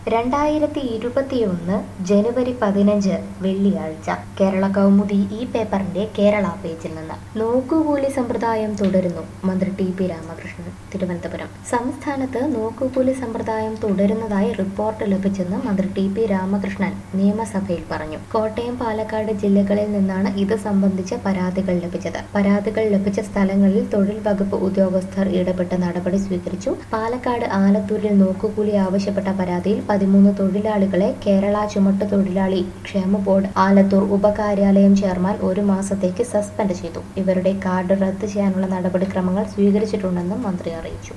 രണ്ടായിരത്തി ഇരുപത്തിയൊന്ന് ജനുവരി പതിനഞ്ച് വെള്ളിയാഴ്ച കേരള കൗമുദി ഈ പേപ്പറിന്റെ കേരള പേജിൽ നിന്ന് നോക്കുകൂലി സമ്പ്രദായം തുടരുന്നു മന്ത്രി ടി പി രാമകൃഷ്ണൻ തിരുവനന്തപുരം സംസ്ഥാനത്ത് നോക്കുകൂലി സമ്പ്രദായം തുടരുന്നതായി റിപ്പോർട്ട് ലഭിച്ചെന്ന് മന്ത്രി ടി പി രാമകൃഷ്ണൻ നിയമസഭയിൽ പറഞ്ഞു കോട്ടയം പാലക്കാട് ജില്ലകളിൽ നിന്നാണ് ഇത് സംബന്ധിച്ച പരാതികൾ ലഭിച്ചത് പരാതികൾ ലഭിച്ച സ്ഥലങ്ങളിൽ തൊഴിൽ വകുപ്പ് ഉദ്യോഗസ്ഥർ ഇടപെട്ട് നടപടി സ്വീകരിച്ചു പാലക്കാട് ആലത്തൂരിൽ നോക്കുകൂലി ആവശ്യപ്പെട്ട പരാതിയിൽ പതിമൂന്ന് തൊഴിലാളികളെ കേരള ചുമട്ട് തൊഴിലാളി ക്ഷേമ ബോർഡ് ആലത്തൂർ ഉപകാര്യാലയം ചെയർമാൻ ഒരു മാസത്തേക്ക് സസ്പെൻഡ് ചെയ്തു ഇവരുടെ കാർഡ് റദ്ദ് ചെയ്യാനുള്ള നടപടിക്രമങ്ങൾ സ്വീകരിച്ചിട്ടുണ്ടെന്നും മന്ത്രി അറിയിച്ചു